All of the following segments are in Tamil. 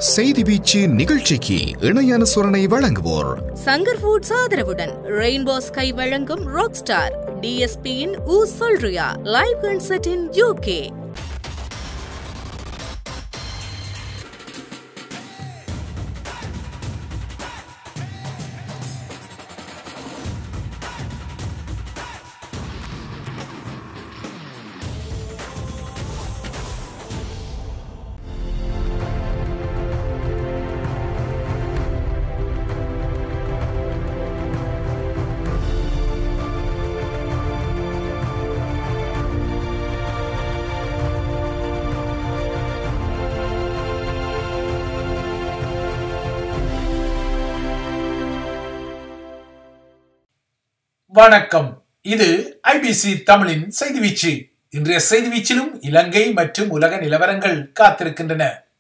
செய்தி வீச்சு நிகழ்ச்சிக்கு இணையான சுரணை வழங்குவோர் சங்கர் ஃபுட்ஸ் ஆதரவுடன் ரெயின்போ ஸ்கை வழங்கும் ராக் ஸ்டார் டிஎஸ்பியின் ஊ சொல்றியா லைவ் கன்சர்ட் இன் யூகே வணக்கம் இது ஐபிசி தமிழின் செய்தி வீச்சு இன்றைய செய்தி வீச்சிலும் இலங்கை மற்றும் உலக நிலவரங்கள் காத்திருக்கின்றன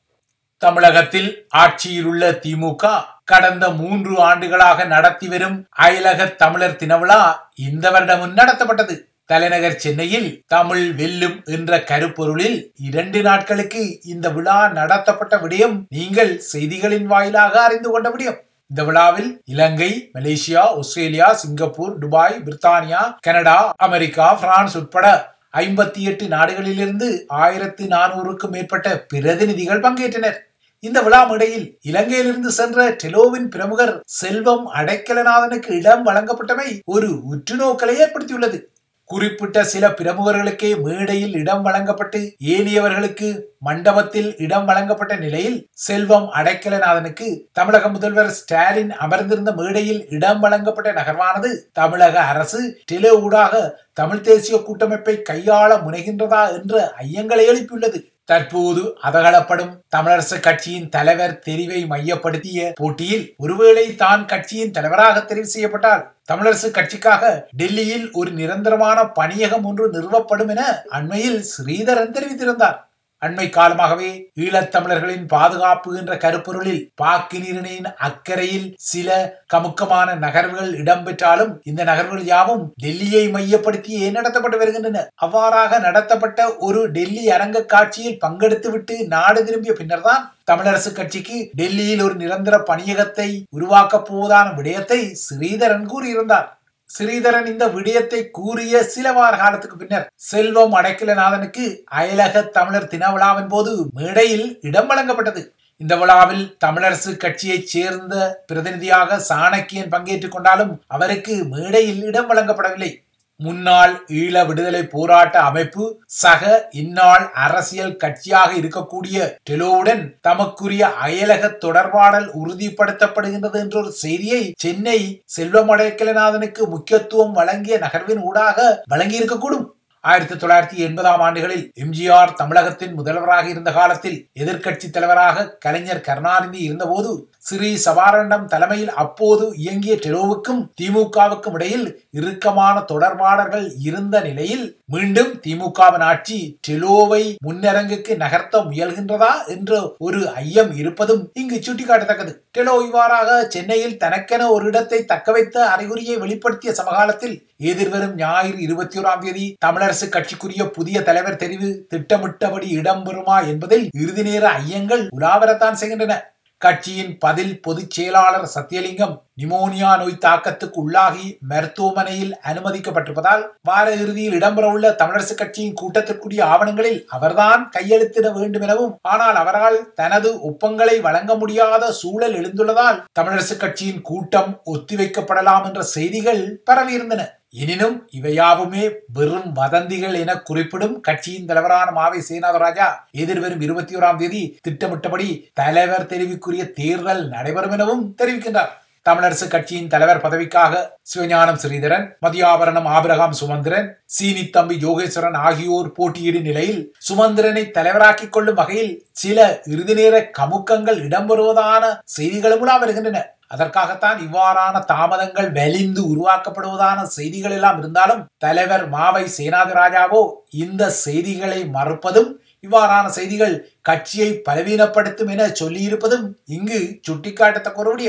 தமிழகத்தில் ஆட்சியில் உள்ள திமுக கடந்த மூன்று ஆண்டுகளாக நடத்தி வரும் அயலக தமிழர் தினவிழா இந்த வருடமும் நடத்தப்பட்டது தலைநகர் சென்னையில் தமிழ் வெல்லும் என்ற கருப்பொருளில் இரண்டு நாட்களுக்கு இந்த விழா நடத்தப்பட்ட விடயம் நீங்கள் செய்திகளின் வாயிலாக அறிந்து கொண்ட விடயம் இந்த விழாவில் Ilangai Malaysia Australia Singapore Dubai பிரித்தானியா கனடா அமெரிக்கா பிரான்ஸ் உட்பட ஐம்பத்தி எட்டு நாடுகளிலிருந்து ஆயிரத்தி நானூறுக்கும் மேற்பட்ட பிரதிநிதிகள் பங்கேற்றனர் இந்த விழா மேடையில் இலங்கையிலிருந்து சென்ற டெலோவின் பிரமுகர் செல்வம் அடைக்கலநாதனுக்கு இடம் வழங்கப்பட்டமை ஒரு உற்றுநோக்கலை ஏற்படுத்தியுள்ளது குறிப்பிட்ட சில பிரமுகர்களுக்கே மேடையில் இடம் வழங்கப்பட்டு ஏனையவர்களுக்கு மண்டபத்தில் இடம் வழங்கப்பட்ட நிலையில் செல்வம் அடைக்கலநாதனுக்கு தமிழக முதல்வர் ஸ்டாலின் அமர்ந்திருந்த மேடையில் இடம் வழங்கப்பட்ட நகர்வானது தமிழக அரசு டெலோ ஊடாக தமிழ் தேசிய கூட்டமைப்பை கையாள முனைகின்றதா என்ற ஐயங்களை எழுப்பியுள்ளது தற்போது அதகலப்படும் தமிழரசு கட்சியின் தலைவர் தெரிவை மையப்படுத்திய போட்டியில் ஒருவேளை தான் கட்சியின் தலைவராக தெரிவு செய்யப்பட்டால் தமிழரசு கட்சிக்காக டெல்லியில் ஒரு நிரந்தரமான பணியகம் ஒன்று நிறுவப்படும் என அண்மையில் ஸ்ரீதரன் தெரிவித்திருந்தார் அண்மை காலமாகவே ஈழத்தமிழர்களின் பாதுகாப்பு என்ற கருப்பொருளில் பாக்கு நீரிணையின் அக்கறையில் சில கமுக்கமான நகர்வுகள் இடம்பெற்றாலும் இந்த நகர்வுகள் யாவும் டெல்லியை மையப்படுத்தியே நடத்தப்பட்டு வருகின்றன அவ்வாறாக நடத்தப்பட்ட ஒரு டெல்லி அரங்க காட்சியில் பங்கெடுத்துவிட்டு நாடு திரும்பிய பின்னர்தான் தமிழரசு கட்சிக்கு டெல்லியில் ஒரு நிரந்தர பணியகத்தை உருவாக்கப் போவதான விடயத்தை ஸ்ரீதரன் கூறியிருந்தார் ஸ்ரீதரன் இந்த விடயத்தை கூறிய சில வார காலத்துக்கு பின்னர் செல்வம் அடைக்கலநாதனுக்கு அயலக தமிழர் தின விழாவின் போது மேடையில் இடம் வழங்கப்பட்டது இந்த விழாவில் தமிழரசு கட்சியைச் சேர்ந்த பிரதிநிதியாக சாணக்கியன் பங்கேற்றுக் கொண்டாலும் அவருக்கு மேடையில் இடம் வழங்கப்படவில்லை முன்னாள் ஈழ விடுதலை போராட்ட அமைப்பு சக இந்நாள் அரசியல் கட்சியாக இருக்கக்கூடிய டெலோவுடன் தமக்குரிய அயலக தொடர்பாடல் உறுதிப்படுத்தப்படுகின்றது என்ற ஒரு செய்தியை சென்னை செல்வமடைக்கலநாதனுக்கு முக்கியத்துவம் வழங்கிய நகர்வின் ஊடாக வழங்கியிருக்கக்கூடும் ஆயிரத்தி தொள்ளாயிரத்தி எண்பதாம் ஆண்டுகளில் எம்ஜிஆர் தமிழகத்தின் முதல்வராக இருந்த காலத்தில் எதிர்க்கட்சி தலைவராக கலைஞர் கருணாநிதி இருந்தபோது ஸ்ரீ சபாரண்டம் தலைமையில் அப்போது இயங்கிய டெலோவுக்கும் திமுகவுக்கும் இடையில் இறுக்கமான தொடர்பாடல்கள் இருந்த நிலையில் மீண்டும் திமுகவின் ஆட்சி டெலோவை முன்னரங்குக்கு நகர்த்த முயல்கின்றதா என்ற ஒரு ஐயம் இருப்பதும் இங்கு சுட்டிக்காட்டத்தக்கது டெலோ இவ்வாறாக சென்னையில் தனக்கென ஒரு இடத்தை தக்க வைத்த அறிகுறியை வெளிப்படுத்திய சமகாலத்தில் எதிர்வரும் ஞாயிறு இருபத்தி ஓராம் தேதி தமிழரசு கட்சிக்குரிய புதிய தலைவர் தெரிவு திட்டமிட்டபடி இடம்பெறுமா என்பதில் இறுதி நேர ஐயங்கள் உலாவரத்தான் செய்கின்றன கட்சியின் பதில் பொதுச் செயலாளர் சத்தியலிங்கம் நிமோனியா நோய் தாக்கத்துக்கு உள்ளாகி மருத்துவமனையில் அனுமதிக்கப்பட்டிருப்பதால் வார இறுதியில் இடம்பெறவுள்ள தமிழரசு கட்சியின் கூட்டத்திற்குரிய ஆவணங்களில் அவர்தான் கையெழுத்திட வேண்டும் எனவும் ஆனால் அவரால் தனது ஒப்பங்களை வழங்க முடியாத சூழல் எழுந்துள்ளதால் தமிழரசு கட்சியின் கூட்டம் ஒத்திவைக்கப்படலாம் என்ற செய்திகள் பரவியிருந்தன எனினும் இவையாவுமே வெறும் வதந்திகள் என குறிப்பிடும் கட்சியின் தலைவரான மாவை சேனாதராஜா எதிர்வரும் இருபத்தி ஓராம் தேதி திட்டமிட்டபடி தலைவர் தெரிவிக்குரிய தேர்தல் நடைபெறும் எனவும் தெரிவிக்கின்றார் தமிழரசு கட்சியின் தலைவர் பதவிக்காக சிவஞானம் ஸ்ரீதரன் மதியாபரணம் ஆபிரகாம் சுமந்திரன் சீனி தம்பி யோகேஸ்வரன் ஆகியோர் போட்டியிடும் நிலையில் சுமந்திரனை தலைவராக்கிக் கொள்ளும் வகையில் சில இறுதி நேர கமுக்கங்கள் இடம்பெறுவதான செய்திகளும் உலா வருகின்றன அதற்காகத்தான் இவ்வாறான தாமதங்கள் வலிந்து உருவாக்கப்படுவதான செய்திகள் எல்லாம் இருந்தாலும் தலைவர் மாவை சேனாதிராஜாவோ இந்த செய்திகளை மறுப்பதும் இவ்வாறான செய்திகள் கட்சியை பலவீனப்படுத்தும் என சொல்லியிருப்பதும் இங்கு சுட்டிக்காட்டத்தக்க ஒரு விடயம்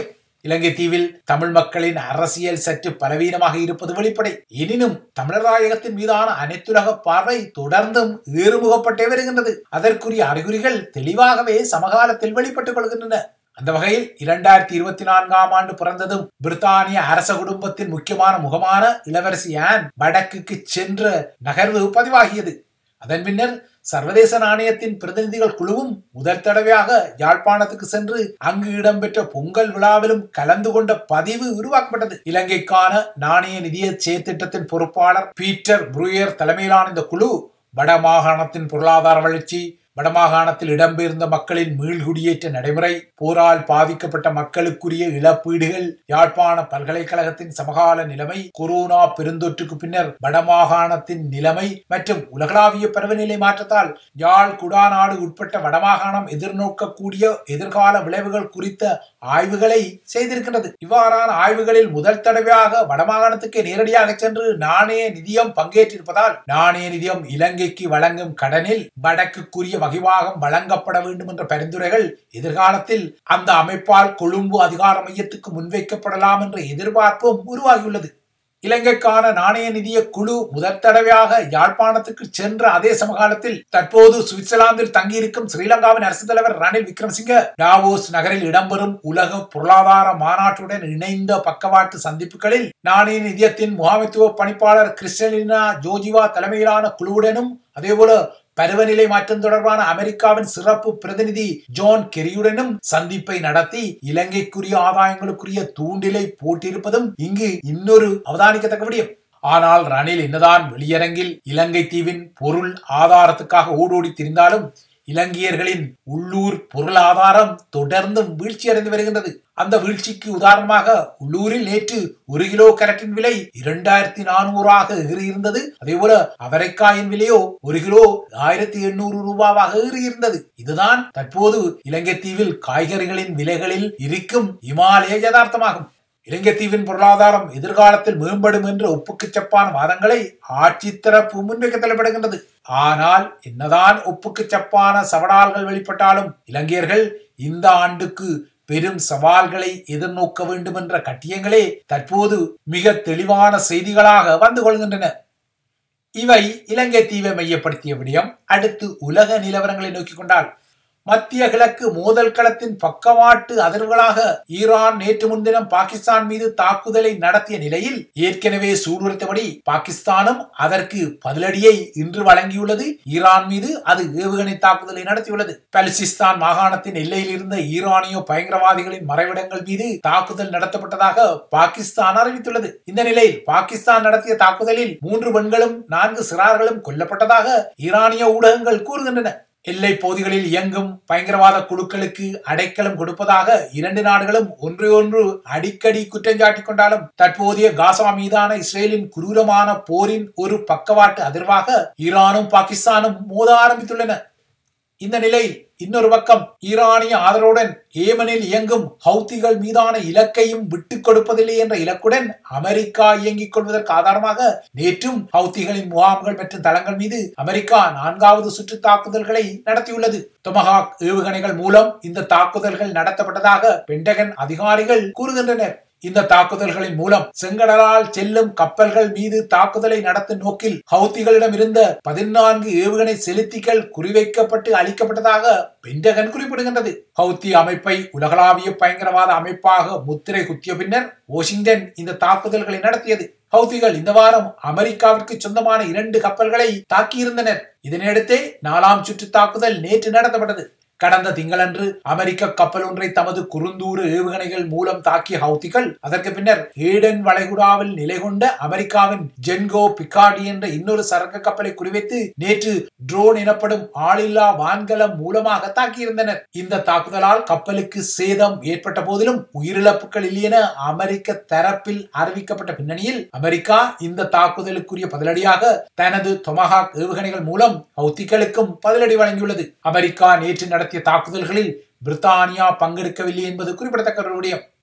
இலங்கை தீவில் தமிழ் மக்களின் அரசியல் சற்று பலவீனமாக இருப்பது வெளிப்படை எனினும் தமிழர் தாயகத்தின் மீதான அனைத்துலக பார்வை தொடர்ந்தும் ஏறுமுகப்பட்டே வருகின்றது அதற்குரிய அறிகுறிகள் தெளிவாகவே சமகாலத்தில் வெளிப்பட்டுக் கொள்கின்றன அந்த வகையில் இரண்டாயிரத்தி இருபத்தி நான்காம் ஆண்டு பிறந்ததும் பிரித்தானிய அரச குடும்பத்தின் முக்கியமான முகமான இளவரசி ஆன் வடக்குக்கு சென்ற நகர்வு பதிவாகியது அதன் பின்னர் சர்வதேச நாணயத்தின் பிரதிநிதிகள் குழுவும் முதல் தடவையாக யாழ்ப்பாணத்துக்கு சென்று அங்கு இடம்பெற்ற பொங்கல் விழாவிலும் கலந்து கொண்ட பதிவு உருவாக்கப்பட்டது இலங்கைக்கான நாணய நிதிய செயற்திட்டத்தின் பொறுப்பாளர் பீட்டர் புரூயர் தலைமையிலான இந்த குழு வடமாகாணத்தின் பொருளாதார வளர்ச்சி வடமாகாணத்தில் இடம்பெயர்ந்த மக்களின் மீள்குடியேற்ற நடைமுறை போரால் பாதிக்கப்பட்ட மக்களுக்குரிய இழப்பீடுகள் யாழ்ப்பாண பல்கலைக்கழகத்தின் சமகால நிலைமை கொரோனா பெருந்தொற்றுக்கு பின்னர் வடமாகாணத்தின் நிலைமை மற்றும் உலகளாவிய பருவநிலை மாற்றத்தால் யாழ் குடாநாடு உட்பட்ட வடமாகாணம் எதிர்நோக்கக்கூடிய எதிர்கால விளைவுகள் குறித்த ஆய்வுகளை செய்திருக்கின்றது இவ்வாறான ஆய்வுகளில் முதல் தடவையாக வடமாகாணத்துக்கு நேரடியாக சென்று நாணய நிதியம் பங்கேற்றிருப்பதால் நாணய நிதியம் இலங்கைக்கு வழங்கும் கடனில் வடக்குக்குரிய வகிவாகம் வழங்கப்பட வேண்டும் என்ற பரிந்துரைகள் எதிர்காலத்தில் அந்த அமைப்பால் கொழும்பு அதிகார மையத்துக்கு முன்வைக்கப்படலாம் என்ற எதிர்பார்ப்பும் உருவாகியுள்ளது இலங்கைக்கான நாணய நிதிய குழு முதற் தடவையாக யாழ்ப்பாணத்துக்கு சென்ற அதே சமகாலத்தில் தற்போது சுவிட்சர்லாந்தில் தங்கியிருக்கும் ஸ்ரீலங்காவின் அரசு தலைவர் ரணில் விக்ரமசிங்க டாவோஸ் நகரில் இடம்பெறும் உலக பொருளாதார மாநாட்டுடன் இணைந்த பக்கவாட்டு சந்திப்புகளில் நாணய நிதியத்தின் முகாமைத்துவ பணிப்பாளர் கிறிஸ்டலினா ஜோஜிவா தலைமையிலான குழுவுடனும் அதேபோல பருவநிலை மாற்றம் தொடர்பான அமெரிக்காவின் சிறப்பு பிரதிநிதி ஜான் கெரியுடனும் சந்திப்பை நடத்தி இலங்கைக்குரிய ஆதாயங்களுக்குரிய தூண்டிலை போட்டிருப்பதும் இங்கு இன்னொரு அவதானிக்கத்தக்க விடயம் ஆனால் ரணில் என்னதான் வெளியரங்கில் இலங்கை தீவின் பொருள் ஆதாரத்துக்காக ஓடோடி திரிந்தாலும் இலங்கையர்களின் உள்ளூர் பொருளாதாரம் தொடர்ந்தும் வீழ்ச்சி அடைந்து வருகின்றது அந்த வீழ்ச்சிக்கு உதாரணமாக உள்ளூரில் நேற்று ஒரு கிலோ கரட்டின் விலை இரண்டாயிரத்தி நானூறாக ஏறியிருந்தது அதே போல அவரைக்காயின் விலையோ ஒரு கிலோ ஆயிரத்தி எண்ணூறு ரூபாவாக ஏறியிருந்தது இதுதான் தற்போது இலங்கை தீவில் காய்கறிகளின் விலைகளில் இருக்கும் இமாலய யதார்த்தமாகும் இலங்கை தீவின் பொருளாதாரம் எதிர்காலத்தில் மேம்படும் என்ற ஒப்புக்கு சப்பான வாதங்களை ஆட்சி தரப்பு முன்வைக்க தள்ளப்படுகின்றது ஆனால் என்னதான் ஒப்புக்கு சப்பான சவடால்கள் வெளிப்பட்டாலும் இலங்கையர்கள் இந்த ஆண்டுக்கு பெரும் சவால்களை எதிர்நோக்க வேண்டும் என்ற கட்டியங்களே தற்போது மிக தெளிவான செய்திகளாக வந்து கொள்கின்றன இவை இலங்கை தீவை மையப்படுத்திய விடயம் அடுத்து உலக நிலவரங்களை நோக்கிக் கொண்டால் மத்திய கிழக்கு மோதல் களத்தின் பக்கவாட்டு அதிர்வுகளாக ஈரான் நேற்று முன்தினம் பாகிஸ்தான் மீது தாக்குதலை நடத்திய நிலையில் ஏற்கனவே சூடுரைத்தபடி பாகிஸ்தானும் அதற்கு பதிலடியை இன்று வழங்கியுள்ளது ஈரான் மீது அது ஏவுகணை தாக்குதலை நடத்தியுள்ளது பலுசிஸ்தான் மாகாணத்தின் எல்லையில் இருந்த ஈரானிய பயங்கரவாதிகளின் மறைவிடங்கள் மீது தாக்குதல் நடத்தப்பட்டதாக பாகிஸ்தான் அறிவித்துள்ளது இந்த நிலையில் பாகிஸ்தான் நடத்திய தாக்குதலில் மூன்று பெண்களும் நான்கு சிறார்களும் கொல்லப்பட்டதாக ஈரானிய ஊடகங்கள் கூறுகின்றன எல்லை பகுதிகளில் இயங்கும் பயங்கரவாத குழுக்களுக்கு அடைக்கலம் கொடுப்பதாக இரண்டு நாடுகளும் ஒன்று ஒன்று அடிக்கடி குற்றஞ்சாட்டிக் கொண்டாலும் தற்போதைய காசா மீதான இஸ்ரேலின் குரூரமான போரின் ஒரு பக்கவாட்டு அதிர்வாக ஈரானும் பாகிஸ்தானும் மோத ஆரம்பித்துள்ளன இந்த நிலையில் இன்னொரு பக்கம் ஈரானிய ஆதரவுடன் ஏமனில் இயங்கும் ஹவுத்திகள் மீதான இலக்கையும் விட்டுக் கொடுப்பதில்லை என்ற இலக்குடன் அமெரிக்கா இயங்கிக் கொள்வதற்கு ஆதாரமாக நேற்றும் ஹவுத்திகளின் முகாம்கள் மற்றும் தளங்கள் மீது அமெரிக்கா நான்காவது சுற்று தாக்குதல்களை நடத்தியுள்ளது தொமஹாக் ஏவுகணைகள் மூலம் இந்த தாக்குதல்கள் நடத்தப்பட்டதாக பென்டகன் அதிகாரிகள் கூறுகின்றனர் இந்த தாக்குதல்களின் மூலம் செங்கடலால் செல்லும் கப்பல்கள் மீது தாக்குதலை நடத்தும் நோக்கில் ஹவுத்திகளிடம் இருந்த பதினான்கு ஏவுகணை செலுத்திகள் குறிவைக்கப்பட்டு அளிக்கப்பட்டதாக பென்டகன் குறிப்பிடுகின்றது ஹவுத்தி அமைப்பை உலகளாவிய பயங்கரவாத அமைப்பாக முத்திரை குத்திய பின்னர் வாஷிங்டன் இந்த தாக்குதல்களை நடத்தியது ஹவுத்திகள் இந்த வாரம் அமெரிக்காவிற்கு சொந்தமான இரண்டு கப்பல்களை தாக்கியிருந்தனர் இதனையடுத்தே நாலாம் சுற்று தாக்குதல் நேற்று நடத்தப்பட்டது கடந்த திங்களன்று அமெரிக்க கப்பல் ஒன்றை தமது குறுந்தூறு ஏவுகணைகள் மூலம் தாக்கிய ஹவுத்திகள் அதற்கு பின்னர் ஏடன் வளைகுடாவில் நிலை கொண்ட அமெரிக்காவின் ஜென்கோ பிகாடி என்ற இன்னொரு சரக்கு கப்பலை குறிவைத்து நேற்று ட்ரோன் எனப்படும் ஆளில்லா வான்கலம் மூலமாக தாக்கியிருந்தனர் இந்த தாக்குதலால் கப்பலுக்கு சேதம் ஏற்பட்ட போதிலும் உயிரிழப்புகள் இல்லை என அமெரிக்க தரப்பில் அறிவிக்கப்பட்ட பின்னணியில் அமெரிக்கா இந்த தாக்குதலுக்குரிய பதிலடியாக தனது தொமஹாக் ஏவுகணைகள் மூலம் ஹவுத்திகளுக்கும் பதிலடி வழங்கியுள்ளது அமெரிக்கா நேற்று நடத்திய தாக்குதல்களில் பிரித்தானியா பங்கெடுக்கவில்லை என்பது குறிப்பிடத்தக்க ஒரு விடயம்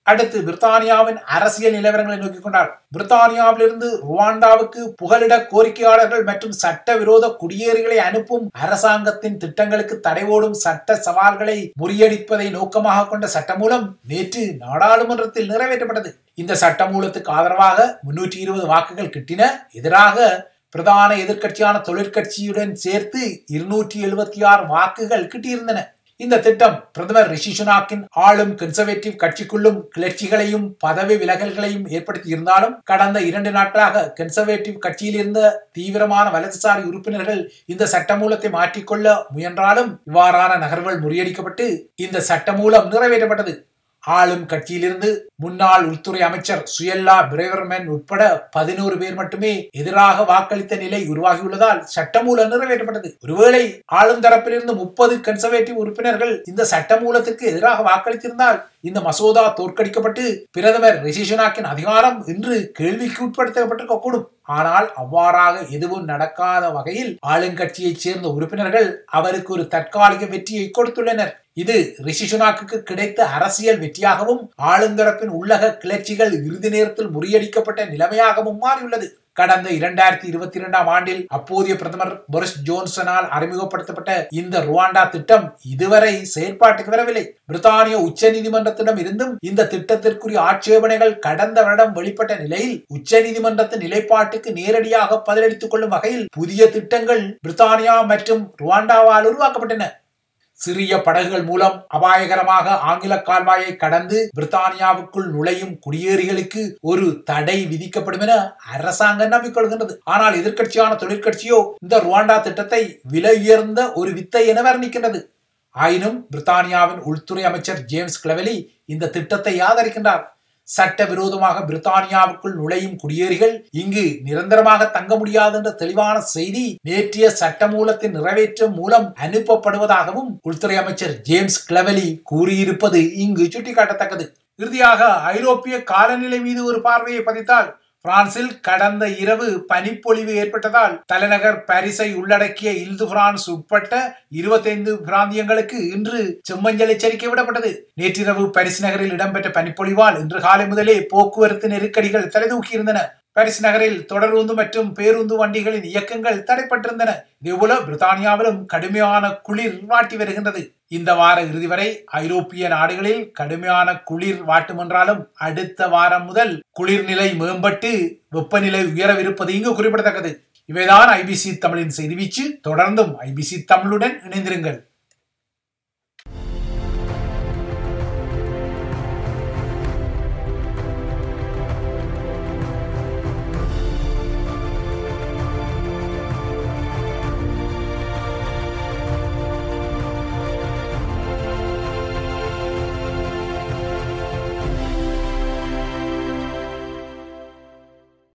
அடுத்து பிரித்தானியாவின் அரசியல் நிலவரங்களை நோக்கிக் கொண்டார் பிரித்தானியாவிலிருந்து ருவாண்டாவுக்கு புகலிட கோரிக்கையாளர்கள் மற்றும் சட்டவிரோத குடியேறிகளை அனுப்பும் அரசாங்கத்தின் திட்டங்களுக்கு தடைவோடும் சட்ட சவால்களை முறியடிப்பதை நோக்கமாக கொண்ட சட்டமூலம் நேற்று நாடாளுமன்றத்தில் நிறைவேற்றப்பட்டது இந்த சட்டமூலத்துக்கு ஆதரவாக முன்னூற்றி இருபது வாக்குகள் கிட்டின எதிராக பிரதான எதிர்க்கட்சியான தொழிற்கட்சியுடன் சேர்த்து இருநூற்றி எழுபத்தி ஆறு வாக்குகள் கிட்டியிருந்தன இந்த திட்டம் பிரதமர் ரிஷி சுனாக்கின் ஆளும் கன்சர்வேட்டிவ் கட்சிக்குள்ளும் கிளர்ச்சிகளையும் பதவி விலகல்களையும் ஏற்படுத்தி இருந்தாலும் கடந்த இரண்டு நாட்களாக கன்சர்வேட்டிவ் கட்சியில் இருந்த தீவிரமான வலதுசாரி உறுப்பினர்கள் இந்த சட்டமூலத்தை மாற்றிக்கொள்ள முயன்றாலும் இவ்வாறான நகர்வுகள் முறியடிக்கப்பட்டு இந்த சட்டமூலம் நிறைவேற்றப்பட்டது ஆளும் கட்சியிலிருந்து முன்னாள் உள்துறை அமைச்சர் சுயல்லா பிரேவர்மேன் உட்பட பதினோரு பேர் மட்டுமே எதிராக வாக்களித்த நிலை உருவாகியுள்ளதால் சட்டமூலம் நிறைவேற்றப்பட்டது ஒருவேளை ஆளும் தரப்பிலிருந்து முப்பது கன்சர்வேட்டிவ் உறுப்பினர்கள் இந்த சட்டமூலத்திற்கு எதிராக வாக்களித்திருந்தால் இந்த மசோதா தோற்கடிக்கப்பட்டு பிரதமர் ரிஷி சுனாக்கின் அதிகாரம் இன்று கேள்விக்கு உட்படுத்தப்பட்டிருக்க கூடும் ஆனால் அவ்வாறாக எதுவும் நடக்காத வகையில் ஆளுங்கட்சியைச் சேர்ந்த உறுப்பினர்கள் அவருக்கு ஒரு தற்காலிக வெற்றியை கொடுத்துள்ளனர் இது ரிஷி சுனாக்கு கிடைத்த அரசியல் வெற்றியாகவும் ஆளுந்தரப்பின் உள்ளக கிளர்ச்சிகள் இறுதி நேரத்தில் முறியடிக்கப்பட்ட நிலைமையாகவும் மாறியுள்ளது கடந்த இரண்டாயிரத்தி இருபத்தி இரண்டாம் ஆண்டில் அப்போதைய பிரதமர் போரிஸ் ஜோன்சனால் அறிமுகப்படுத்தப்பட்ட இந்த ருவாண்டா திட்டம் இதுவரை செயற்பாட்டுக்கு வரவில்லை பிரித்தானிய உச்ச நீதிமன்றத்திடம் இருந்தும் இந்த திட்டத்திற்குரிய ஆட்சேபனைகள் கடந்த வருடம் வெளிப்பட்ட நிலையில் உச்ச நீதிமன்றத்தின் நிலைப்பாட்டுக்கு நேரடியாக பதிலளித்துக் கொள்ளும் வகையில் புதிய திட்டங்கள் பிரித்தானியா மற்றும் ருவாண்டாவால் உருவாக்கப்பட்டன சிறிய படகுகள் மூலம் அபாயகரமாக ஆங்கில கால்வாயை கடந்து பிரித்தானியாவுக்குள் நுழையும் குடியேறிகளுக்கு ஒரு தடை விதிக்கப்படும் என அரசாங்கம் நம்பிக்கொள்கின்றது ஆனால் எதிர்க்கட்சியான தொழிற்கட்சியோ இந்த ருவாண்டா திட்டத்தை விலை உயர்ந்த ஒரு வித்தை என வர்ணிக்கின்றது ஆயினும் பிரித்தானியாவின் உள்துறை அமைச்சர் ஜேம்ஸ் கிளவெலி இந்த திட்டத்தை ஆதரிக்கின்றார் சட்டவிரோதமாக பிரித்தானியாவுக்குள் நுழையும் குடியேறிகள் இங்கு நிரந்தரமாக தங்க முடியாது என்ற தெளிவான செய்தி நேற்றைய சட்டமூலத்தின் நிறைவேற்றம் மூலம் அனுப்பப்படுவதாகவும் உள்துறை அமைச்சர் ஜேம்ஸ் கிளவெலி கூறியிருப்பது இங்கு சுட்டிக்காட்டத்தக்கது இறுதியாக ஐரோப்பிய காலநிலை மீது ஒரு பார்வையை பதித்தால் பிரான்சில் கடந்த இரவு பனிப்பொழிவு ஏற்பட்டதால் தலைநகர் பாரிஸை உள்ளடக்கிய இல்து பிரான்ஸ் உட்பட்ட இருபத்தைந்து பிராந்தியங்களுக்கு இன்று செம்மஞ்சள் எச்சரிக்கை விடப்பட்டது நேற்றிரவு பாரிஸ் நகரில் இடம்பெற்ற பனிப்பொழிவால் இன்று காலை முதலே போக்குவரத்து நெருக்கடிகள் தலைதூக்கியிருந்தன பாரிஸ் நகரில் தொடருந்து மற்றும் பேருந்து வண்டிகளின் இயக்கங்கள் தடைப்பட்டிருந்தன இதேபோல பிரித்தானியாவிலும் கடுமையான குளிர் வாட்டி வருகின்றது இந்த வார இறுதி வரை ஐரோப்பிய நாடுகளில் கடுமையான குளிர் வாட்டும் என்றாலும் அடுத்த வாரம் முதல் குளிர் நிலை மேம்பட்டு வெப்பநிலை உயரவிருப்பது இங்கு குறிப்பிடத்தக்கது இவைதான் ஐபிசி தமிழின் செய்தி வீச்சு தொடர்ந்தும் ஐபிசி தமிழுடன் இணைந்திருங்கள்